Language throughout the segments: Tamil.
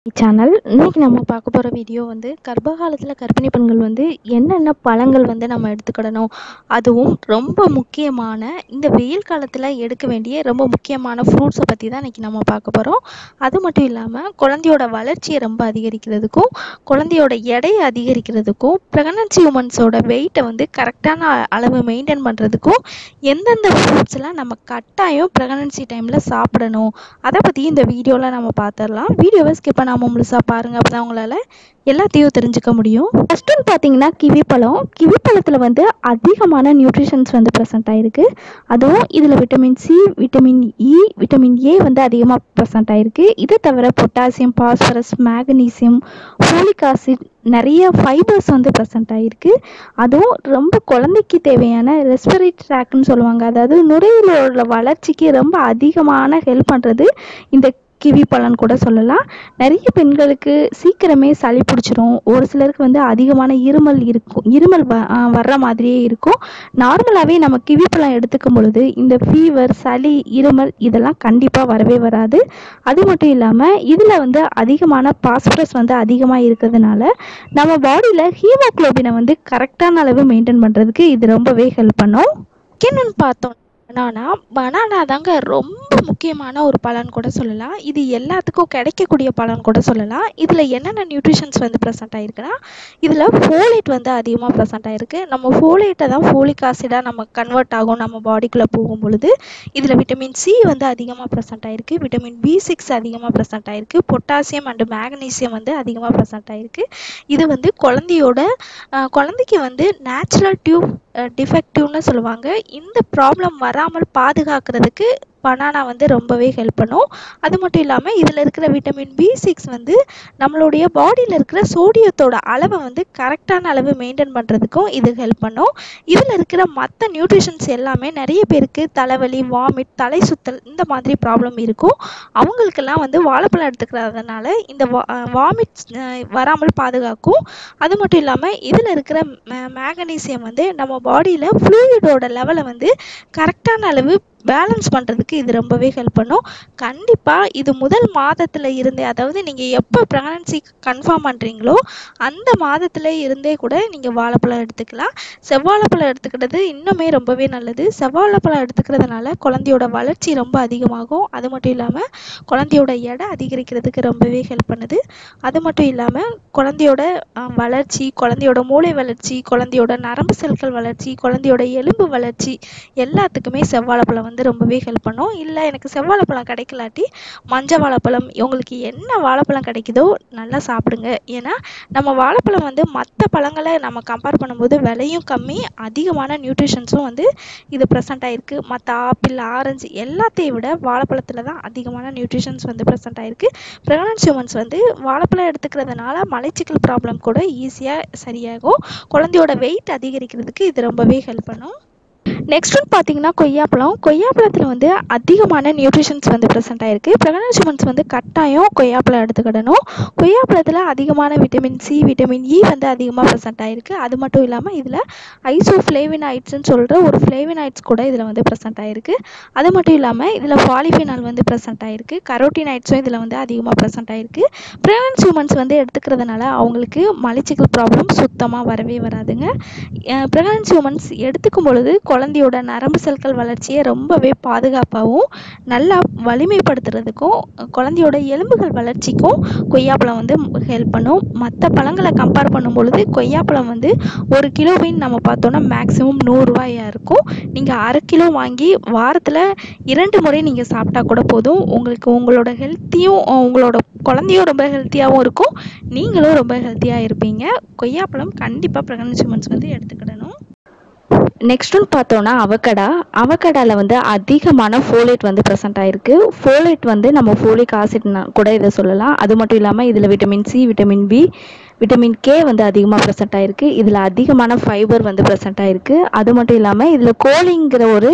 சேனல் இன்னைக்கு நம்ம பார்க்க போகிற வீடியோ வந்து கர்ப்ப காலத்தில் கர்ப்பிணி பெண்கள் வந்து என்னென்ன பழங்கள் வந்து நம்ம எடுத்துக்கிடணும் அதுவும் ரொம்ப முக்கியமான இந்த வெயில் காலத்தில் எடுக்க வேண்டிய ரொம்ப முக்கியமான ஃப்ரூட்ஸை பற்றி தான் இன்றைக்கி நம்ம பார்க்க போகிறோம் அது மட்டும் இல்லாமல் குழந்தையோட வளர்ச்சியை ரொம்ப அதிகரிக்கிறதுக்கும் குழந்தையோட எடையை அதிகரிக்கிறதுக்கும் ப்ரெக்னன்சி உமன்ஸோட வெயிட்டை வந்து கரெக்டான அளவு மெயின்டைன் பண்ணுறதுக்கும் எந்தெந்த ஃப்ரூட்ஸ்லாம் நம்ம கட்டாயம் ப்ரெக்னன்சி டைமில் சாப்பிடணும் அதை பற்றி இந்த வீடியோவில் நம்ம பார்த்துடலாம் வீடியோவை ஸ்கிப் பண்ணாமல் முழுசாக பாருங்கள் அப்போ தான் உங்களால் எல்லாத்தையும் தெரிஞ்சுக்க முடியும் ஃபஸ்ட்டு பார்த்தீங்கன்னா கிவி பழம் கிவி பழத்தில் வந்து அதிகமான நியூட்ரிஷன்ஸ் வந்து ப்ரெசென்ட் ஆகிருக்கு அதுவும் இதில் vitamin C vitamin E vitamin A வந்து அதிகமாக ப்ரெசென்ட் ஆகிருக்கு இது தவிர potassium phosphorus magnesium folic acid நிறைய ஃபைபர்ஸ் வந்து ப்ரெசென்ட் ஆகிருக்கு அதுவும் ரொம்ப குழந்தைக்கு தேவையான ரெஸ்பிரேட் ட்ராக்னு சொல்லுவாங்க அதாவது நுரையீரலோட வளர்ச்சிக்கு ரொம்ப அதிகமான ஹெல்ப் பண்ணுறது இந்த கிவி பழம் கூட சொல்லலாம் நிறைய பெண்களுக்கு சீக்கிரமே சளி பிடிச்சிரும் ஒரு சிலருக்கு வந்து அதிகமான இருமல் இருக்கும் இருமல் வ ஆ, வர்ற மாதிரியே இருக்கும் நார்மலாகவே நம்ம கிவி பழம் எடுத்துக்கும் பொழுது இந்த ஃபீவர் சளி இருமல் இதெல்லாம் கண்டிப்பாக வரவே வராது அது மட்டும் இல்லாமல் இதில் வந்து அதிகமான பாஸ்பரஸ் வந்து அதிகமாக இருக்கிறதுனால நம்ம பாடியில் ஹீமோக்ளோபினை வந்து கரெக்டான அளவு மெயின்டைன் பண்ணுறதுக்கு இது ரொம்பவே ஹெல்ப் பண்ணும் என்னன்னு பார்த்தோம் பனானா பனானா தாங்க ரொம்ப முக்கியமான ஒரு பழம் கூட சொல்லலாம் இது எல்லாத்துக்கும் கிடைக்கக்கூடிய பழம் கூட சொல்லலாம் இதில் என்னென்ன நியூட்ரிஷன்ஸ் வந்து ப்ரெசென்ட் ஆயிருக்குன்னா இதில் ஃபோலேட் வந்து அதிகமாக ப்ரெசென்ட் ஆயிருக்கு நம்ம ஃபோலேட்டை தான் ஃபோலிக் ஆசிடாக நம்ம கன்வெர்ட் ஆகும் நம்ம பாடிக்குள்ளே போகும் பொழுது இதில் விட்டமின் சி வந்து அதிகமாக ப்ரெசென்ட் ஆயிருக்கு விட்டமின் பி சிக்ஸ் அதிகமாக ப்ரெசென்ட் ஆயிருக்கு பொட்டாசியம் அண்டு மேக்னீசியம் வந்து அதிகமாக ப்ரெசென்ட் ஆயிருக்கு இது வந்து குழந்தையோட அஹ், குழந்தைக்கு வந்து நேச்சுரல் டியூப் டிஃபெக்டிவ்னு சொல்லுவாங்க இந்த ப்ராப்ளம் வராமல் பாதுகாக்கிறதுக்கு பனானா வந்து ரொம்பவே ஹெல்ப் பண்ணும் அது மட்டும் இல்லாமல் இதில் இருக்கிற விட்டமின் பி சிக்ஸ் வந்து நம்மளுடைய பாடியில் இருக்கிற சோடியத்தோட அளவை வந்து கரெக்டான அளவு மெயின்டைன் பண்ணுறதுக்கும் இது ஹெல்ப் பண்ணும் இதில் இருக்கிற மற்ற நியூட்ரிஷன்ஸ் எல்லாமே நிறைய பேருக்கு தலைவலி வாமிட் தலை சுத்தல் இந்த மாதிரி ப்ராப்ளம் இருக்கும் அவங்களுக்கெல்லாம் வந்து வாழைப்பழம் எடுத்துக்கிறதுனால இந்த வாமிட் வராமல் பாதுகாக்கும் அது மட்டும் இல்லாமல் இதில் இருக்கிற மேக்னீசியம் வந்து நம்ம பாடியில் ஃப்ளூயிடோட லெவலை வந்து கரெக்டான அளவு பேலன்ஸ் பண்ணுறதுக்கு இது ரொம்பவே ஹெல்ப் பண்ணும் கண்டிப்பாக இது முதல் மாதத்தில் இருந்தே அதாவது நீங்கள் எப்போ ப்ரெக்னன்சி கன்ஃபார்ம் பண்ணுறீங்களோ அந்த மாதத்தில் இருந்தே கூட நீங்கள் வாழைப்பழம் எடுத்துக்கலாம் செவ்வாழைப்பழம் எடுத்துக்கிறது இன்னுமே ரொம்பவே நல்லது செவ்வாழைப்பழம் எடுத்துக்கிறதுனால குழந்தையோட வளர்ச்சி ரொம்ப அதிகமாகும் அது மட்டும் இல்லாமல் குழந்தையோட எடை அதிகரிக்கிறதுக்கு ரொம்பவே ஹெல்ப் பண்ணுது அது மட்டும் இல்லாமல் குழந்தையோட அஹ், வளர்ச்சி குழந்தையோட மூளை வளர்ச்சி குழந்தையோட நரம்பு செல்கள் வளர்ச்சி குழந்தையோட எலும்பு வளர்ச்சி எல்லாத்துக்குமே செவ்வாழைப்பழம் வந்து ரொம்பவே ஹெல்ப் பண்ணும் இல்லை எனக்கு செவ்வாழைப்பழம் கிடைக்கலாட்டி மஞ்சள் வாழைப்பழம் உங்களுக்கு என்ன வாழைப்பழம் கிடைக்குதோ நல்லா சாப்பிடுங்க ஏன்னா நம்ம வாழைப்பழம் வந்து மற்ற பழங்களை நம்ம கம்பேர் பண்ணும்போது விலையும் கம்மி அதிகமான நியூட்ரிஷன்ஸும் வந்து இது ப்ரெசென்ட் ஆயிருக்கு மற்ற ஆப்பிள் ஆரஞ்சு எல்லாத்தையும் விட வாழைப்பழத்தில் தான் அதிகமான நியூட்ரிஷன்ஸ் வந்து ப்ரெசென்ட் ஆயிருக்கு ப்ரெக்னன்சி உமன்ஸ் வந்து வாழைப்பழம் எடுத்துக்கிறதுனால மலைச்சிக்கல் ப்ராப்ளம் கூட ஈஸியாக சரியாகும் குழந்தையோட வெயிட் அதிகரிக்கிறதுக்கு இது ரொம்பவே ஹெல்ப் பண்ணும் நெக்ஸ்ட் ஒன் பார்த்தீங்கன்னா கொய்யாப்பழம் கொய்யாப்பழத்தில் வந்து அதிகமான நியூட்ரிஷன்ஸ் வந்து ப்ரெசென்ட் ஆயிருக்கு ப்ரெக்னன்சி உமன்ஸ் வந்து கட்டாயம் கொய்யாப்பழம் எடுத்துக்கிடணும் கொய்யாப்பழத்தில் அதிகமான விட்டமின் சி விட்டமின் இ வந்து அதிகமாக ப்ரெசென்ட் ஆயிருக்கு அது மட்டும் இல்லாமல் இதில் ஐசோஃப்ளேவினாய்ட்ஸ்னு சொல்கிற ஒரு ஃப்ளேவினாய்ட்ஸ் கூட இதில் வந்து ப்ரெசென்ட் ஆயிருக்கு அது மட்டும் இல்லாமல் இதில் பாலிஃபினால் வந்து ப்ரெசென்ட் ஆயிருக்கு கரோட்டினைட்ஸும் இதில் வந்து அதிகமாக ப்ரெசென்ட் ஆயிருக்கு ப்ரெக்னன்சி உமன்ஸ் வந்து எடுத்துக்கிறதுனால அவங்களுக்கு மலச்சிக்கல் ப்ராப்ளம் சுத்தமாக வரவே வராதுங்க ப்ரெக்னன்சி உமன்ஸ் எடுத்துக்கும் பொழுது குழந்தையோட நரம்பு செல்கள் வளர்ச்சியை ரொம்பவே பாதுகாப்பாகவும் நல்லா வலிமைப்படுத்துறதுக்கும் குழந்தையோட எலும்புகள் வளர்ச்சிக்கும் கொய்யாப்பழம் வந்து ஹெல்ப் பண்ணும் மற்ற பழங்களை கம்பேர் பண்ணும் பொழுது கொய்யாப்பழம் வந்து ஒரு கிலோவின் நம்ம பார்த்தோன்னா மேக்ஸிமம் நூறுரூவாயா இருக்கும் நீங்கள் அரை கிலோ வாங்கி வாரத்தில் இரண்டு முறை நீங்கள் சாப்பிட்டா கூட போதும் உங்களுக்கு உங்களோட ஹெல்த்தியும் உங்களோட குழந்தையும் ரொம்ப ஹெல்த்தியாகவும் இருக்கும் நீங்களும் ரொம்ப ஹெல்த்தியாக இருப்பீங்க கொய்யாப்பழம் கண்டிப்பாக ப்ரெக்னன்சி உமன்ஸ் வந்து எடுத்துக்கிடணும் நெக்ஸ்ட் ஒன் பார்த்தோன்னா அவக்கடா அவக்கடாவில் வந்து அதிகமான ஃபோலேட் வந்து ப்ரெசென்ட் ஆயிருக்கு ஃபோலேட் வந்து நம்ம ஃபோலிக் ஆசிட்னா கூட இதை சொல்லலாம் அது மட்டும் இல்லாமல் இதில் vitamin C vitamin B vitamin K வந்து அதிகமாக ப்ரெசென்ட் ஆயிருக்கு இதில் அதிகமான ஃபைபர் வந்து ப்ரெசென்ட் ஆயிருக்கு அது மட்டும் இல்லாமல் இதில் கோலிங்கிற ஒரு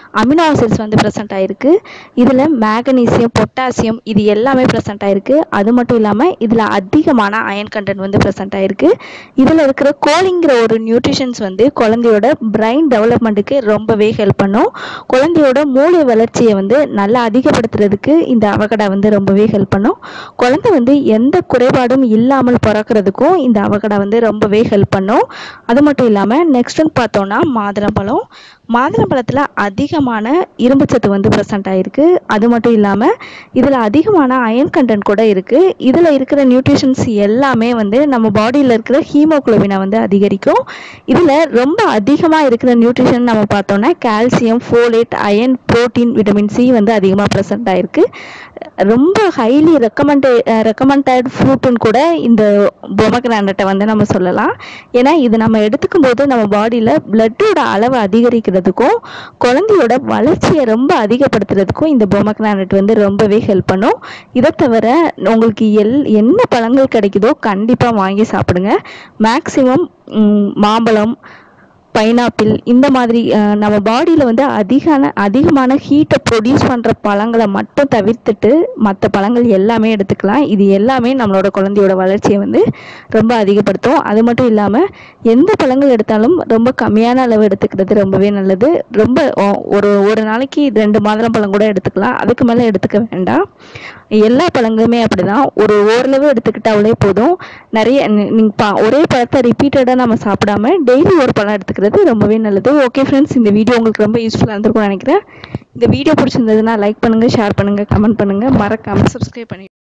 அமினோ ஆசிட்ஸ் வந்து ப்ரெசென்ட் ஆயிருக்கு இதில் மேக்னீசியம் பொட்டாசியம் இது எல்லாமே ப்ரெசென்ட் ஆயிருக்கு அது மட்டும் இல்லாமல் இதில் அதிகமான அயன் கண்டென்ட் வந்து ப்ரெசென்ட் ஆயிருக்கு இதில் இருக்கிற கோலிங்கிற ஒரு நியூட்ரிஷன்ஸ் வந்து குழந்தையோட பிரைன் டெவலப்மெண்ட்டுக்கு ரொம்பவே ஹெல்ப் பண்ணும் குழந்தையோட மூளை வளர்ச்சியை வந்து நல்லா அதிகப்படுத்துறதுக்கு இந்த அவகடா வந்து ரொம்பவே ஹெல்ப் பண்ணும் குழந்தை வந்து எந்த குறைபாடும் இல்லாமல் பிறக்கிறதுக்கும் இந்த அவகடா வந்து ரொம்பவே ஹெல்ப் பண்ணும் அது மட்டும் இல்லாமல் நெக்ஸ்ட்னு பார்த்தோன்னா மாதுளம்பழம் மாதுளம்பழத்தில் அதிகமான இரும்புச்சத்து வந்து ப்ரெசென்ட் ஆகிருக்கு அது மட்டும் இல்லாமல் இதில் அதிகமான அயன் கண்டென்ட் கூட இருக்குது இதில் இருக்கிற நியூட்ரிஷன்ஸ் எல்லாமே வந்து நம்ம பாடியில் இருக்கிற ஹீமோகுளோபினை வந்து அதிகரிக்கும் இதில் ரொம்ப அதிகமாக இருக்கிற நியூட்ரிஷன் நம்ம பார்த்தோன்னா calcium folate iron protein vitamin C வந்து அதிகமாக ப்ரெசென்ட் ஆகிருக்கு ரொம்ப ஹைலி ரெக்கமெண்டே ரெக்கமெண்டட் ஃப்ரூட்டுன்னு கூட இந்த பொமக்ரானட்டை வந்து நம்ம சொல்லலாம் ஏன்னா இது நம்ம எடுத்துக்கும் போது நம்ம பாடியில் பிளட்டோட அளவு அதிகரிக்கிறதுக்கும் குழந்தையோட வளர்ச்சியை ரொம்ப அதிகப்படுத்துறதுக்கும் இந்த பொமக்ரானட் வந்து ரொம்பவே ஹெல்ப் பண்ணும் இதை தவிர உங்களுக்கு எல் என்ன பழங்கள் கிடைக்குதோ கண்டிப்பாக வாங்கி சாப்பிடுங்க மேக்ஸிமம் மாம்பழம் பைனாப்பிள் இந்த மாதிரி அஹ், நம்ம பாடியில் வந்து அதிகான அதிகமான ஹீட்டை ப்ரொடியூஸ் பண்ணுற பழங்களை மட்டும் தவிர்த்துட்டு மற்ற பழங்கள் எல்லாமே எடுத்துக்கலாம் இது எல்லாமே நம்மளோட குழந்தையோட வளர்ச்சியை வந்து ரொம்ப அதிகப்படுத்தும் அது மட்டும் இல்லாமல் எந்த பழங்கள் எடுத்தாலும் ரொம்ப கம்மியான அளவு எடுத்துக்கிறது ரொம்பவே நல்லது ரொம்ப ஒ- ஒரு ஒரு நாளைக்கு ரெண்டு மாதுளம்பழம் கூட எடுத்துக்கலாம் அதுக்கு மேலே எடுத்துக்க வேண்டாம் எல்லா பழங்களுமே அப்படிதான் ஒரு ஓரளவு எடுத்துக்கிட்டாலே போதும் நிறைய நீ- நீங்க பா ஒரே பழத்தை ரிப்பீட்டடாக நம்ம சாப்பிடாம டெய்லி ஒரு பழம் எடுத்துக்கிறது ரொம்பவே நல்லது ஓகே ஃப்ரெண்ட்ஸ் இந்த வீடியோ உங்களுக்கு ரொம்ப யூஸ்ஃபுல்லாக இருந்திருக்கும்னு நினைக்கிறேன் இந்த வீடியோ பிடிச்சிருந்ததுன்னா லைக் பண்ணுங்கள் ஷேர் பண்ணுங்கள் கமெண்ட் பண்ணுங்கள் மறக்காமல் சப்ஸ்கிரைப் பண்ணி